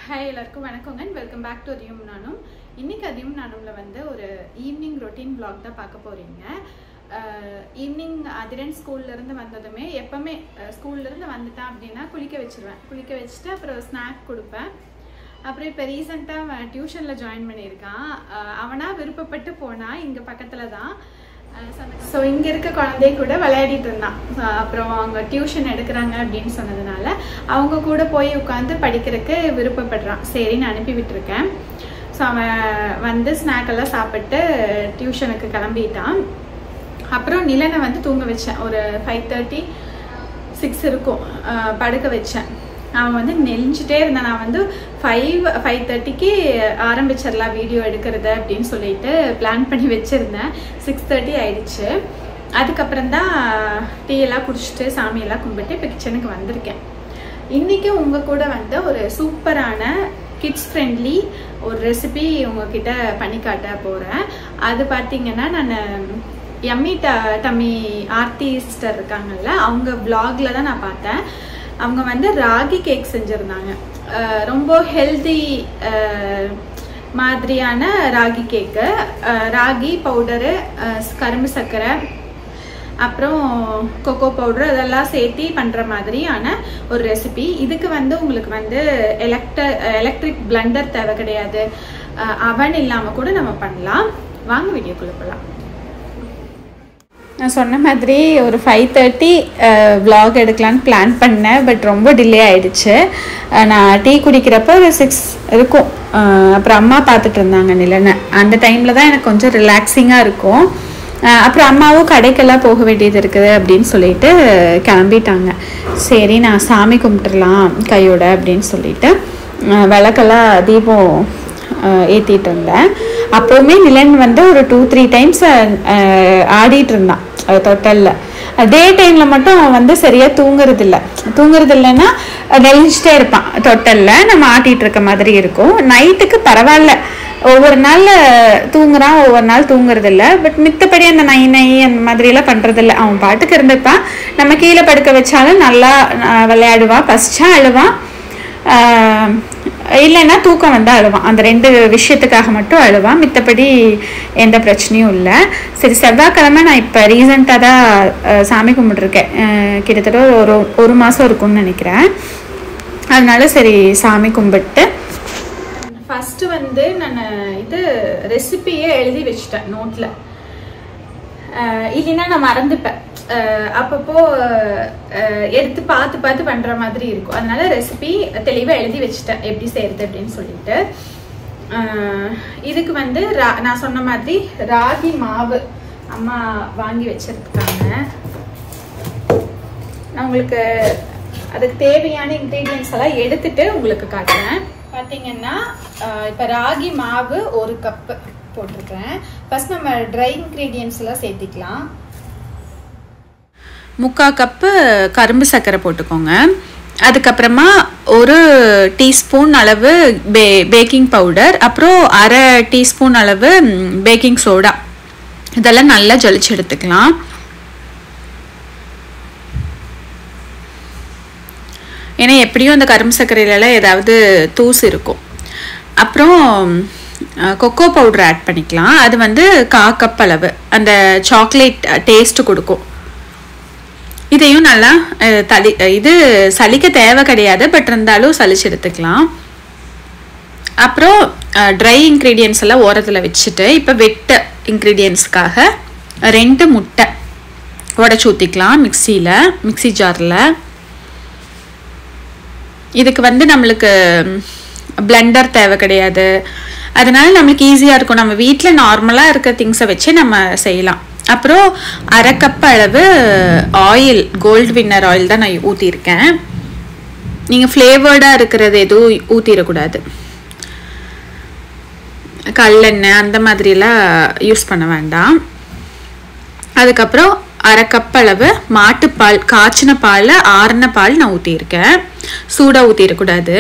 hi எல்லாருக்கும் வணக்கங்க and welcome back to அதியும் நானும் இன்னைக்கு அதியும் நானும்ல வந்து ஒரு ஈவினிங் ரொட்டீன் vlog தான் பார்க்க போறீங்க ஈவினிங் அதிரன் ஸ்கூல்ல இருந்து வந்ததுமே எப்பவுமே அஹ், ஸ்கூல்ல இருந்து வந்துட்டான் அப்படின்னா குளிக்க வச்சிருவேன் குளிக்க வச்சுட்டு அப்புறம் ஸ்நாக் கொடுப்பேன் அப்புறம் இப்போ ரீசெண்டாக அவன் டியூஷனில் ஜாயின் பண்ணியிருக்கான் அஹ், அவனா விருப்பப்பட்டு போனா இங்கே பக்கத்தில் தான் ஸோ இங்கே இருக்க குழந்தை கூட விளையாடிட்டு இருந்தான் அஹ் அப்புறம் அவங்க டியூஷன் எடுக்கிறாங்க அப்படின்னு சொன்னதுனால அவங்க கூட போய் உட்காந்து படிக்கிறதுக்கு விருப்பப்படுறான் சரின்னு அனுப்பி விட்டுருக்கேன் ஸோ அவன் வந்து ஸ்நாக் எல்லாம் சாப்பிட்டு டியூஷனுக்கு கிளம்பிட்டான் அப்புறம் நிலனை வந்து தூங்க வச்சேன் ஒரு ஃபைவ் தேர்ட்டி சிக்ஸ் இருக்கும் அஹ் படுக்க வச்சேன் அவன் வந்து நெளிஞ்சிட்டே இருந்தான் நான் வந்து ஃபைவ் ஃபைவ் தேர்ட்டிக்கு ஆரம்பிச்சிடலாம் வீடியோ எடுக்கிறது அப்படின்னு சொல்லிட்டு பிளான் பண்ணி வச்சுருந்தேன் சிக்ஸ் தேர்ட்டி ஆயிடுச்சு அதுக்கப்புறம் தான் டீ எல்லாம் குடிச்சிட்டு சாமியெல்லாம் கும்பிட்டு இப்போ கிச்சனுக்கு வந்திருக்கேன் இன்றைக்கி உங்கள் கூட வந்து ஒரு சூப்பரான கிட்ஸ் ஃப்ரெண்ட்லி ஒரு ரெசிபி உங்ககிட்ட பண்ணி காட்ட போகிறேன் அது பார்த்தீங்கன்னா நான் எம்மி ட டம்மி ஆர்டிஸ்டர் இருக்காங்கல்ல அவங்க vlogல தான் நான் பார்த்தேன் அவங்க வந்து ராகி கேக் செஞ்சுருந்தாங்க அஹ் ரொம்ப ஹெல்தி மாதிரியான ராகி கேக்கு ராகி பவுடரு கரும்பு சர்க்கரை அப்புறம் கொக்கோ பவுடர் அதெல்லாம் சேர்த்தி பண்ணுற மாதிரியான ஒரு ரெசிபி இதுக்கு வந்து உங்களுக்கு வந்து எலக்ட்ர எலக்ட்ரிக் பிளண்டர் தேவை கிடையாது அவன் இல்லாமல் கூட நம்ம பண்ணலாம் வாங்க வீடியோக்குள்ள போகலாம் நான் சொன்ன மாதிரி ஒரு ஃபைவ் தேர்ட்டி vlog எடுக்கலான்னு பிளான் பண்ணேன் பட் ரொம்ப டிலே ஆயிடுச்சு அஹ் நான் டீ குடிக்கிறப்ப ஒரு சிக்ஸ் இருக்கும் அஹ் அப்புறம் அம்மா பார்த்துட்டு இருந்தாங்க நிலனை அந்த டைமில் தான் எனக்கு கொஞ்சம் ரிலாக்ஸிங்காக இருக்கும் அஹ் அப்புறம் அம்மாவும் கடைக்கெல்லாம் போக வேண்டியது இருக்குது அப்படின்னு சொல்லிட்டு கிளம்பிட்டாங்க சரி நான் சாமி கும்பிட்டுறலாம் கையோட அப்படின்னு சொல்லிட்டு அஹ் விளக்கெல்லாம் தீபம் ஏற்றிட்டு இருந்தேன் அப்போவுமே நிலன் வந்து ஒரு டூ த்ரீ டைம்ஸ் ஆடிட்டு இருந்தான் தொட்டலில் டே டைமில் மட்டும் அவன் வந்து சரியாக தூங்குறது இல்லை தூங்குறது இல்லைன்னா நெளிஞ்சிட்டே இருப்பான் தொட்டலில் நம்ம ஆட்டிகிட்டு இருக்க மாதிரி இருக்கும் நைட்டுக்கு பரவாயில்ல ஒவ்வொரு நாள் தூங்குறான் ஒவ்வொரு நாள் தூங்குறது இல்லை பட் மித்தபடி அந்த நை நை அந்த மாதிரியெல்லாம் பண்ணுறது இல்லை அவன் பாட்டுக்கு இருந்துப்பான் நம்ம கீழே படுக்க வச்சாலும் நல்லா அஹ், விளையாடுவான் பசிச்சா அழுவான் ஆஹ் இல்லைன்னா தூக்கம் வந்து அழுவான் அந்த ரெண்டு விஷயத்துக்காக மட்டும் அழுவான் மித்தபடி எந்த பிரச்சனையும் இல்லை சரி செவ்வாய்க்கிழமை நான் இப்போ ரீசெண்டாக தான் ஆஹ் சாமி கும்பிட்ருக்கேன் ஆஹ் கிட்டத்தட்ட ஒரு ஒரு மாதம் இருக்கும்னு நினைக்கிறேன் அதனால சரி சாமி கும்பிட்டு ஃபஸ்ட்டு வந்து நான் இது ரெசிபியே எழுதி வச்சிட்டேன் நோட்டில் இல்லைன்னா நான் மறந்துப்பேன் அஹ் அப்பப்போ அஹ் எடுத்து பார்த்து பார்த்து பண்ற மாதிரி இருக்கும் அதனால ரெசிபி தெளிவாக எழுதி வச்சுட்டேன் எப்படி செய்யறது அப்படின்னு சொல்லிட்டு அஹ் இதுக்கு வந்து ரா- நான் சொன்ன மாதிரி ராகி மாவு அம்மா வாங்கி வச்சிருக்காங்க நான் உங்களுக்கு அதுக்கு தேவையான இன்க்ரீடியன்ஸ் எல்லாம் எடுத்துட்டு உங்களுக்கு காட்டுறேன் பார்த்தீங்கன்னா அஹ் இப்ப ராகி மாவு ஒரு கப்பு போட்டிருக்கேன் ஃபர்ஸ்ட் நம்ம ட்ரை இன்க்ரீடியன்ஸ் எல்லாம் சேர்த்திக்கலாம் முக்கால் கப்பு கரும்பு சர்க்கரை போட்டுக்கோங்க அதுக்கப்புறமா ஒரு டீஸ்பூன் அளவு பே பேக்கிங் பவுடர் அப்புறம் அரை டீஸ்பூன் அளவு பேக்கிங் சோடா இதெல்லாம் நல்லா ஜலிச்சு எடுத்துக்கலாம் ஏன்னா எப்படியும் அந்த கரும்பு சர்க்கரையிலலாம் ஏதாவது தூசு இருக்கும் அப்புறம் அஹ், கொக்கோ பவுடர் ஆட் பண்ணிக்கலாம் அது வந்து கா கப் அளவு அந்த சாக்லேட் டேஸ்ட் கொடுக்கும் இதையும் நல்லா அஹ், தளி இது சலிக்க தேவை கிடையாது பட் இருந்தாலும் சலிச்சு எடுத்துக்கலாம் அப்புறம் ட்ரை இன்க்ரீடியன்ஸ் எல்லாம் ஓரத்தில் வச்சுட்டு இப்போ வெட்ட இன்க்ரீடியன்ஸ்க்காக ரெண்டு முட்டை உடச்சி ஊற்றிக்கலாம் மிக்சியில் மிக்ஸி ஜாரில் இதுக்கு வந்து நம்மளுக்கு பிளெண்டர் தேவை கிடையாது அதனால நம்மளுக்கு ஈஸியாக இருக்கும் நம்ம வீட்டில் நார்மலாக இருக்க திங்ஸை வச்சு நம்ம செய்யலாம் அப்புறம் அரை கப் அளவு ஆயில் கோல்டு வின்னர் ஆயில் தான் நான் ஊற்றிருக்கேன் நீங்கள் ஃப்ளேவர்டாக இருக்கிறது எதுவும் ஊற்றிடக்கூடாது கல்லெண்ணெய் அந்த மாதிரிலாம் யூஸ் பண்ண வேண்டாம் அதுக்கப்புறம் அரை கப் அளவு மாட்டுப்பால் காய்ச்சின பாலில் ஆறின பால் நான் ஊற்றியிருக்கேன் சூடாக ஊற்றிடக்கூடாது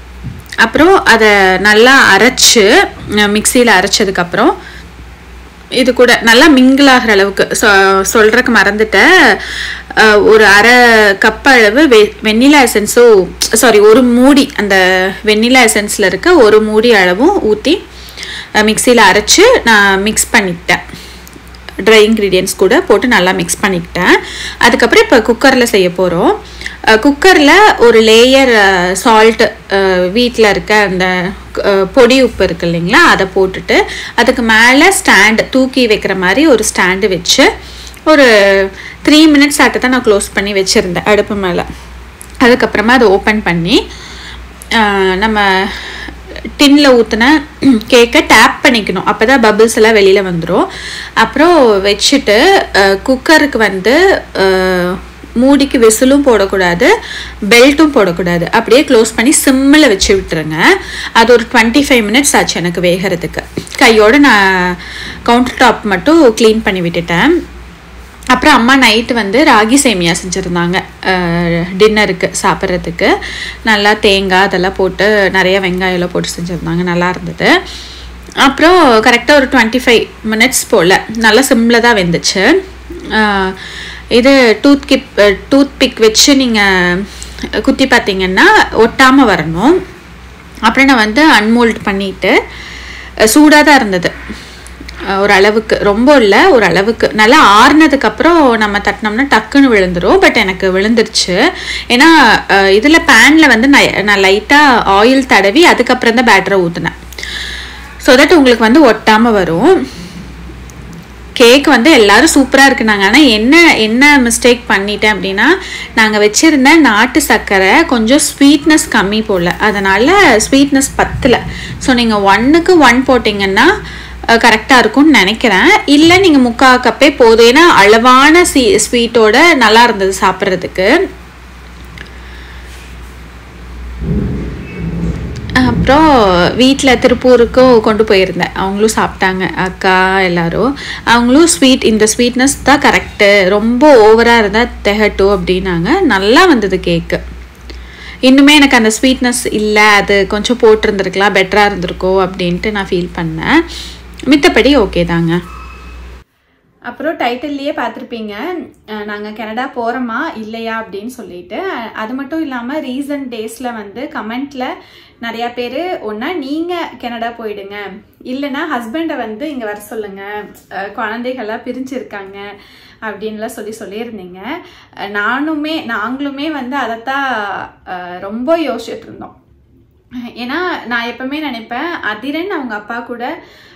அப்புறம் அதை நல்லா அரைச்சு மிக்சியில் அரைச்சதுக்கப்புறம் இது கூட நல்லா மிங்கிள் ஆகிற அளவுக்கு சொ சொல்கிறக்கு மறந்துட்டேன் அஹ், ஒரு அரை கப் அளவு வெ வெண்ணிலா எசன்ஸோ சாரி ஒரு மூடி அந்த வெண்ணிலா எசன்ஸில் இருக்க ஒரு மூடி அளவும் ஊற்றி மிக்சியில் அரைச்சி நான் மிக்ஸ் பண்ணிக்கிட்டேன் ட்ரை இன்க்ரீடியன்ஸ் கூட போட்டு நல்லா மிக்ஸ் பண்ணிக்கிட்டேன் அதுக்கப்புறம் இப்போ குக்கரில் செய்ய போகிறோம் குக்கரில் ஒரு லேயர் சால்ட்டு வீட்டில் இருக்க அந்த அஹ், பொடி உப்பு இருக்கு இல்லைங்களா அதை போட்டுட்டு அதுக்கு மேலே ஸ்டாண்டு தூக்கி வைக்கிற மாதிரி ஒரு ஸ்டாண்டு வச்சு ஒரு த்ரீ மினிட்ஸ் ஆட்ட தான் நான் க்ளோஸ் பண்ணி வச்சுருந்தேன் அடுப்பு மேலே அதுக்கப்புறமா அதை ஓப்பன் பண்ணி ஆஹ், நம்ம டின்னில் ஊற்றின கேக்கை டேப் பண்ணிக்கணும் அப்போ தான் பபிள்ஸ் எல்லாம் வெளியில் வந்துடும் அப்புறம் வச்சுட்டு குக்கருக்கு வந்து ஆஹ், மூடிக்கு விசிலும் போடக்கூடாது பெல்ட்டும் போடக்கூடாது அப்படியே க்ளோஸ் பண்ணி சிம்மில் வச்சு விட்டுருங்க அது ஒரு டுவெண்ட்டி ஃபைவ் மினிட்ஸ் ஆச்சு எனக்கு வேகிறதுக்கு கையோடு நான் கவுண்டர் டாப் மட்டும் க்ளீன் பண்ணி விட்டுட்டேன் அப்புறம் அம்மா நைட்டு வந்து ராகி சேமியா செஞ்சுருந்தாங்க டின்னருக்கு சாப்பிட்றதுக்கு நல்லா தேங்காய் அதெல்லாம் போட்டு நிறைய வெங்காயம்லாம் போட்டு செஞ்சுருந்தாங்க நல்லா இருந்தது அப்புறம் கரெக்டாக ஒரு டுவெண்ட்டி ஃபைவ் மினிட்ஸ் போல் நல்லா சிம்மில் தான் வெந்துச்சு அஹ், இது டூத் கிப் டூத் பிக் வச்சு நீங்கள் குத்தி பார்த்தீங்கன்னா ஒட்டாமல் வரணும் அப்புறம் நான் வந்து அன்மோல்ட் பண்ணிவிட்டு சூடாக தான் இருந்தது அஹ் ஒரு அளவுக்கு ரொம்ப இல்லை ஒரு அளவுக்கு நல்லா ஆறுனதுக்கு அப்புறம் நம்ம தட்டினோம்னா டக்குன்னு விழுந்துரும் பட் எனக்கு விழுந்துருச்சு ஏன்னா இதில் பேனில் வந்து நான் நான் லைட்டாக ஆயில் தடவி அதுக்கப்புறம் தான் பேட்டரை ஊற்றினேன் ஸோ தட் உங்களுக்கு வந்து ஒட்டாமல் வரும் கேக் வந்து எல்லாரும் சூப்பராக இருக்குனாங்க ஆனால் என்ன என்ன மிஸ்டேக் பண்ணிட்டேன் அப்படின்னா நாங்கள் வச்சுருந்த நாட்டு சர்க்கரை கொஞ்சம் ஸ்வீட்னஸ் கம்மி போல் அதனால் ஸ்வீட்னஸ் பத்தலை ஸோ நீங்கள் ஒன்றுக்கு ஒன் போட்டிங்கன்னா கரெக்டாக இருக்கும்னு நினைக்கிறேன் இல்லை நீங்கள் முக்கால் கப்பே போதும் ஏன்னா அளவான சி ஸ்வீட்டோட நல்லா இருந்தது சாப்பிட்றதுக்கு அப்புறம் வீட்டில் திருப்பூருக்கும் கொண்டு போயிருந்தேன் அவங்களும் சாப்பிட்டாங்க அக்கா எல்லாரும் அவங்களும் ஸ்வீட் இந்த ஸ்வீட்னஸ் தான் கரெக்டு ரொம்ப ஓவராக இருந்தால் திகட்டும் அப்படின்னாங்க நல்லா வந்தது கேக்கு இன்னுமே எனக்கு அந்த ஸ்வீட்னஸ் இல்லை அது கொஞ்சம் போட்டிருந்துருக்கலாம் பெட்டராக இருந்திருக்கோ அப்படின்ட்டு நான் ஃபீல் பண்ணேன் மித்தபடி ஓகே தாங்க அப்புறம் டைட்டில்லையே பார்த்துருப்பீங்க நாங்கள் கனடா போகிறோமா இல்லையா அப்படின்னு சொல்லிட்டு அஹ், அது மட்டும் இல்லாமல் ரீசன்ட் டேஸில் வந்து கமெண்ட்டில் நிறையா பேர் ஒன்றா நீங்கள் கனடா போயிடுங்க இல்லைன்னா ஹஸ்பண்டை வந்து இங்கே வர சொல்லுங்கள் அஹ், குழந்தைகள்லாம் பிரிஞ்சிருக்காங்க அப்படின்லாம் சொல்லி சொல்லியிருந்தீங்க அஹ், நானுமே நாங்களுமே வந்து அதைத்தான் அஹ், ரொம்ப யோசிச்சுட்டு இருந்தோம் ஏன்னா நான் எப்பவுமே நினைப்பேன் அதிரன் அவங்க அப்பா கூட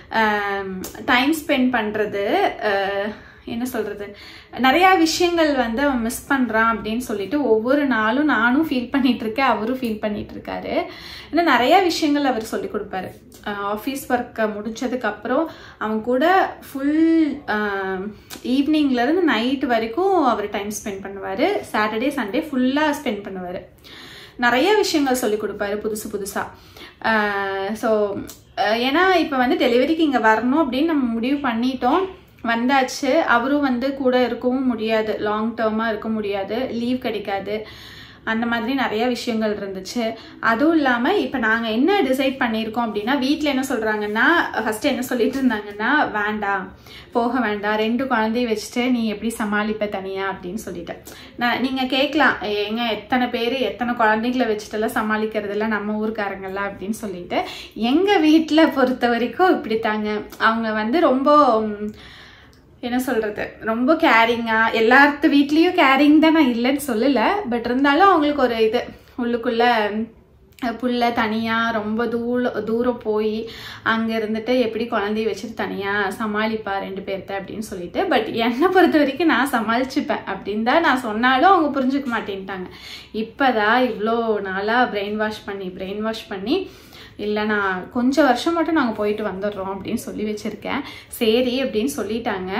டைம் ஸ்பெண்ட் பண்ணுறது என்ன சொல்கிறது நிறையா விஷயங்கள் வந்து அவன் மிஸ் பண்ணுறான் அப்படின்னு சொல்லிட்டு ஒவ்வொரு நாளும் நானும் ஃபீல் பண்ணிட்டு இருக்கேன் அவரும் ஃபீல் பண்ணிட்டு இருக்காரு இன்னும் நிறையா விஷயங்கள் அவர் சொல்லி கொடுப்பாரு ஆஃபீஸ் ஒர்க்கை முடிச்சதுக்கப்புறம் அவன் கூட ஃபுல் ஈவினிங்லேருந்து நைட் வரைக்கும் அவர் டைம் ஸ்பெண்ட் பண்ணுவார் சாட்டர்டே சண்டே ஃபுல்லாக ஸ்பெண்ட் பண்ணுவார் நிறைய விஷயங்கள் சொல்லி கொடுப்பாரு புதுசு புதுசாக ஸோ ஏன்னா இப்போ வந்து டெலிவரிக்கு இங்கே வரணும் அப்படின்னு நம்ம முடிவு பண்ணிட்டோம் வந்தாச்சு அவரும் வந்து கூட இருக்கவும் முடியாது லாங் டேர்மாக இருக்க முடியாது லீவ் கிடைக்காது அந்த மாதிரி நிறைய விஷயங்கள் இருந்துச்சு அதுவும் இல்லாமல் இப்போ நாங்கள் என்ன டிசைட் பண்ணியிருக்கோம் அப்படின்னா வீட்டில் என்ன சொல்கிறாங்கன்னா ஃபஸ்ட்டு என்ன சொல்லிட்டு இருந்தாங்கன்னா வேண்டாம் போக வேண்டாம் ரெண்டு குழந்தைய வச்சுட்டு நீ எப்படி சமாளிப்ப தனியா அப்படின்னு சொல்லிட்டு நான் நீங்கள் கேட்கலாம் ஏங்க எத்தனை பேர் எத்தனை குழந்தைங்கள வச்சுட்டுலாம் சமாளிக்கிறதுல நம்ம ஊருக்காரங்கள்லாம் அப்படின்னு சொல்லிட்டு எங்கள் வீட்டில் பொறுத்த வரைக்கும் இப்படித்தாங்க அவங்க வந்து ரொம்ப ம், என்ன சொல்கிறது ரொம்ப கேரிங்காக எல்லாத்து வீட்லேயும் கேரிங் தான் நான் இல்லைன்னு சொல்லலை பட் இருந்தாலும் அவங்களுக்கு ஒரு இது உள்ளுக்குள்ள அஹ், புள்ள தனியாக ரொம்ப தூர தூரம் போய் அங்கே இருந்துட்டு எப்படி குழந்தைய வச்சுட்டு தனியாக சமாளிப்பா ரெண்டு பேர்த்த அப்படின்னு சொல்லிட்டு பட் என்னை பொறுத்த வரைக்கும் நான் சமாளிச்சுப்பேன் அப்படின்னு தான் நான் சொன்னாலும் அவங்க புரிஞ்சுக்க மாட்டேன்ட்டாங்க இப்போதான் இவ்வளோ நாளாக பிரெயின் வாஷ் பண்ணி பிரெயின் வாஷ் பண்ணி இல்லை நான் கொஞ்சம் வருஷம் மட்டும் நாங்கள் போயிட்டு வந்துடுறோம் அப்படின்னு சொல்லி வச்சுருக்கேன் சரி அப்படின்னு சொல்லிட்டாங்க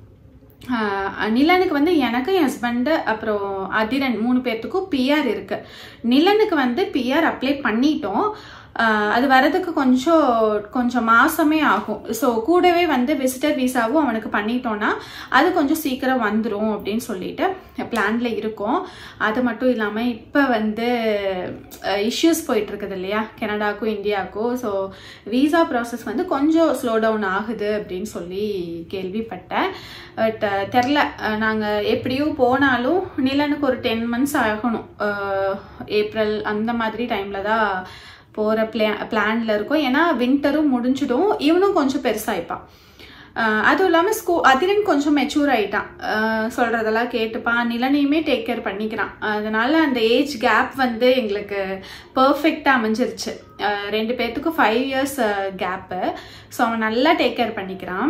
ஆஹ் நிலனுக்கு வந்து எனக்கு என் ஹஸ்பண்டு அப்புறம் அதிரன் மூணு பேர்த்துக்கும் பிஆர் இருக்கு நிலனுக்கு வந்து பிஆர் அப்ளை பண்ணிட்டோம் ஆஹ் அது வரதுக்கு கொஞ்சம் கொஞ்சம் மாசமே ஆகும் ஸோ கூடவே வந்து விசிட்டர் விசாவும் அவனுக்கு பண்ணிட்டோன்னா அது கொஞ்சம் சீக்கிரம் வந்துடும் அப்படின்னு சொல்லிட்டு பிளான்ல இருக்கோம் அது மட்டும் இல்லாமல் இப்போ வந்து இஷ்யூஸ் போயிட்டு இருக்குது இல்லையா கனடாக்கும் இந்தியாவுக்கும் ஸோ விசா ப்ராசஸ் வந்து கொஞ்சம் ஸ்லோ டவுன் ஆகுது அப்படின்னு சொல்லி கேள்விப்பட்டேன் பட் தெரில நாங்கள் எப்படியும் போனாலும் நிலனுக்கு ஒரு டென் மந்த்ஸ் ஆகணும் அஹ், ஏப்ரல் அந்த மாதிரி டைமில் தான் போகிற பிளே பிளானில் இருக்கோம் ஏன்னா வின்டரும் முடிஞ்சிடும் இவனும் கொஞ்சம் பெருசாயிப்பான் ஆஹ் அதுவும் இல்லாமல் ஸ்கூ அதிரன் கொஞ்சம் மெச்சூர் ஆயிட்டான் ஆஹ் சொல்றதெல்லாம் கேட்டுப்பான் நிலனையுமே டேக் கேர் பண்ணிக்கிறான் அதனால அந்த ஏஜ் கேப் வந்து எங்களுக்கு பர்ஃபெக்டாக அமைஞ்சிருச்சு ஆஹ் ரெண்டு பேர்த்துக்கும் ஃபைவ் இயர்ஸ் கேப்பு ஸோ அவன் நல்லா டேக் கேர் பண்ணிக்கிறான்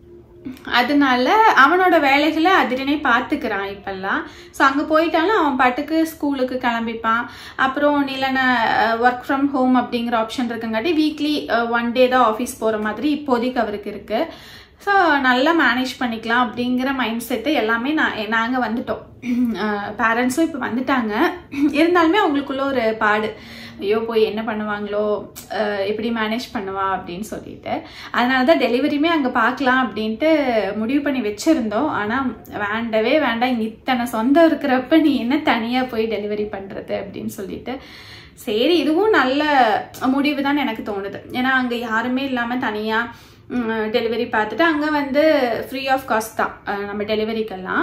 அதனால அவனோட வேலைகளை அதிரனே பார்த்துக்கிறான் இப்பெல்லாம் ஸோ அங்கே போயிட்டாலும் அவன் பாட்டுக்கு ஸ்கூலுக்கு கிளம்பிப்பான் அப்புறம் நிலன ஒர்க் ஃப்ரம் ஹோம் அப்படிங்கிற ஆப்ஷன் இருக்குங்காட்டி வீக்லி ஒன் டே தான் ஆஃபீஸ் போகிற மாதிரி இப்போதைக்கு அவருக்கு இருக்குது ஸோ நல்லா மேனேஜ் பண்ணிக்கலாம் அப்படிங்கிற மைண்ட் செட்டு எல்லாமே நான் நாங்கள் வந்துட்டோம் பேரண்ட்ஸும் இப்போ வந்துட்டாங்க இருந்தாலுமே அவங்களுக்குள்ள ஒரு பாடு ஐயோ போய் என்ன பண்ணுவாங்களோ அஹ் எப்படி மேனேஜ் பண்ணுவா அப்படின்னு சொல்லிட்டு அதனால தான் டெலிவரியுமே அங்கே பார்க்கலாம் அப்படின்ட்டு முடிவு பண்ணி வச்சுருந்தோம் ஆனால் வேண்டவே வேண்டாம் இங்கே இத்தனை சொந்தம் இருக்கிறப்ப நீ என்ன தனியாக போய் டெலிவரி பண்ணுறது அப்படின்னு சொல்லிட்டு சரி இதுவும் நல்ல முடிவு தான் எனக்கு தோணுது ஏன்னா அங்கே யாருமே இல்லாமல் தனியாக டெலிவரி பார்த்துட்டு அங்கே வந்து ஃப்ரீ ஆஃப் காஸ்ட் தான் அஹ் நம்ம டெலிவரிக்கெல்லாம்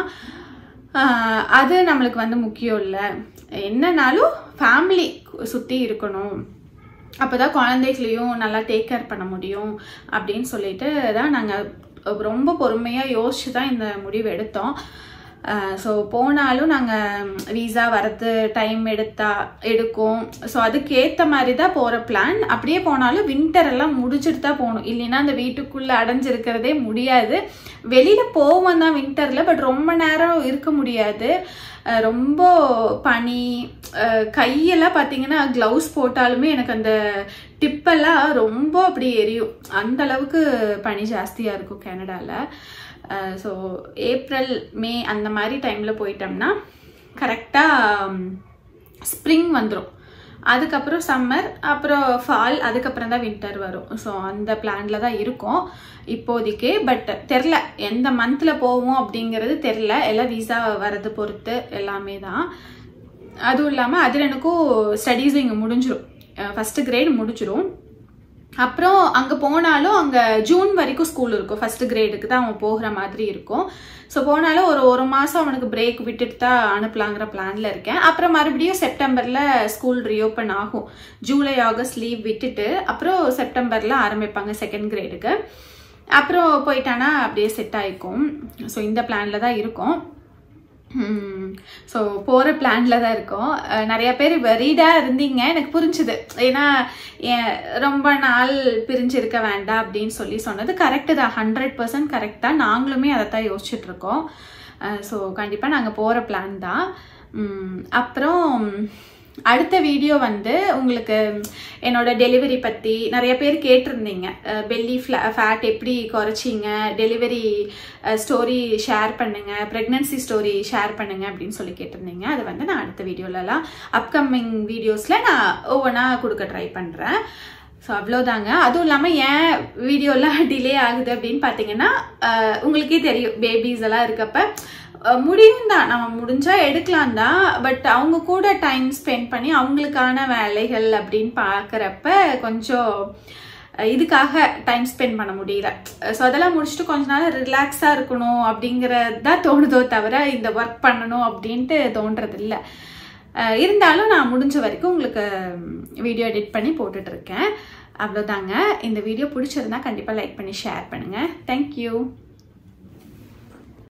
ஆஹ் அது நம்மளுக்கு வந்து முக்கியம் இல்லை என்னன்னாலும் ஃபேமிலி சுற்றி இருக்கணும் அப்போதான் குழந்தைகளையும் நல்லா டேக் கேர் பண்ண முடியும் அப்படின்னு சொல்லிட்டு தான் நாங்கள் ரொம்ப பொறுமையாக யோசிச்சு தான் இந்த முடிவு எடுத்தோம் ஸோ போனாலும் நாங்கள் வீசா வரது டைம் எடுத்தா எடுக்கும் ஸோ அதுக்கேற்ற மாதிரி தான் போகிற பிளான் அப்படியே போனாலும் வின்டர் எல்லாம் முடிச்சுட்டு தான் போகணும் இல்லைன்னா அந்த வீட்டுக்குள்ளே அடைஞ்சிருக்கிறதே முடியாது வெளியில் போவோம் தான் வின்டரில் பட் ரொம்ப நேரம் இருக்க முடியாது அஹ் ரொம்ப பனி அஹ் கையெல்லாம் பார்த்தீங்கன்னா க்ளவுஸ் போட்டாலுமே எனக்கு அந்த டிப்பெல்லாம் ரொம்ப அப்படி எரியும் அந்த அளவுக்கு பனி ஜாஸ்தியாக இருக்கும் கனடாவில் ஸோ ஏப்ரல் மே அந்த மாதிரி டைமில் போயிட்டோம்னா கரெக்டாக ஸ்ப்ரிங் வந்துடும் அதுக்கப்புறம் சம்மர் அப்புறம் ஃபால் அதுக்கப்புறம் தான் வின்டர் வரும் ஸோ அந்த பிளான்ல தான் இருக்கோம் இப்போதைக்கு பட் தெரில எந்த மந்தில் போவோம் அப்படிங்கிறது தெரில எல்லாம் விசா வரது பொறுத்து எல்லாமே தான் அதுவும் இல்லாமல் அதில் எனக்கும் ஸ்டடீஸும் இங்கே முடிஞ்சிடும் ஃபஸ்ட்டு கிரேட் முடிஞ்சிடும் அப்புறம் அங்கே போனாலும் அங்கே ஜூன் வரைக்கும் ஸ்கூல் இருக்கும் ஃபர்ஸ்ட் கிரேடுக்கு தான் அவன் போகிற மாதிரி இருக்கும் ஸோ போனாலும் ஒரு ஒரு மாதம் அவனுக்கு பிரேக் விட்டுட்டு தான் அனுப்பலாங்கிற பிளானில் இருக்கேன் அப்புறம் மறுபடியும் செப்டம்பரில் ஸ்கூல் ரீஓப்பன் ஆகும் ஜூலை ஆகஸ்ட் லீவ் விட்டுட்டு அப்புறம் செப்டம்பரில் ஆரம்பிப்பாங்க செகண்ட் கிரேடுக்கு அப்புறம் போயிட்டானா அப்படியே செட் ஆகிக்கும் ஸோ இந்த பிளானில் தான் இருக்கும் ஸோ போகிற பிளானில் தான் இருக்கோம் அஹ் நிறைய பேர் வெரீடாக இருந்தீங்க எனக்கு புரிஞ்சுது ஏன்னா ஏன் ரொம்ப நாள் பிரிஞ்சிருக்க வேண்டாம் அப்படின்னு சொல்லி சொன்னது கரெக்டு தான் ஹண்ட்ரட் பர்சன்ட் கரெக்ட் தான் நாங்களுமே அதை தான் யோசிச்சுட்டு இருக்கோம் ஸோ கண்டிப்பாக நாங்கள் போகிற பிளான் தான் உம், அப்புறம் அடுத்த வீடியோ வந்து உங்களுக்கு என்னோட டெலிவரி பற்றி நிறைய பேர் கேட்டிருந்தீங்க பெல்லி ஃபேட் எப்படி குறைச்சிங்க டெலிவரி ஸ்டோரி ஷேர் பண்ணுங்க ப்ரெக்னன்சி ஸ்டோரி ஷேர் பண்ணுங்க அப்படின்னு சொல்லி கேட்டிருந்தீங்க அது வந்து நான் அடுத்த வீடியோலலாம் அப்கமிங் வீடியோஸில் நான் ஒவ்வொன்றா கொடுக்க ட்ரை பண்ணுறேன் ஸோ அவ்வளோதாங்க அதுவும் இல்லாமல் ஏன் வீடியோலாம் டிலே ஆகுது அப்படின்னு பார்த்தீங்கன்னா அஹ், உங்களுக்கே தெரியும் பேபிஸ் எல்லாம் இருக்கப்ப அஹ், முடியும் தான் நம்ம முடிஞ்சா எடுக்கலாம் தான் பட் அவங்க கூட டைம் ஸ்பெண்ட் பண்ணி அவங்களுக்கான வேலைகள் அப்படின்னு பார்க்குறப்ப கொஞ்சம் அஹ், இதுக்காக டைம் ஸ்பெண்ட் பண்ண முடியல ஸோ அதெல்லாம் முடிச்சுட்டு கொஞ்ச நாள் ரிலாக்ஸாக இருக்கணும் அப்படிங்கிறது தான் தோணுதோ தவிர இந்த ஒர்க் பண்ணணும் அப்படின்ட்டு தோன்றது இல்லை அஹ் இருந்தாலும் நான் முடிஞ்ச வரைக்கும் உங்களுக்கு வீடியோ எடிட் பண்ணி போட்டுட்டு இருக்கேன் அவ்வளோதாங்க இந்த வீடியோ பிடிச்சிருந்தா கண்டிப்பாக லைக் பண்ணி ஷேர் பண்ணுங்கள் தேங்க்யூ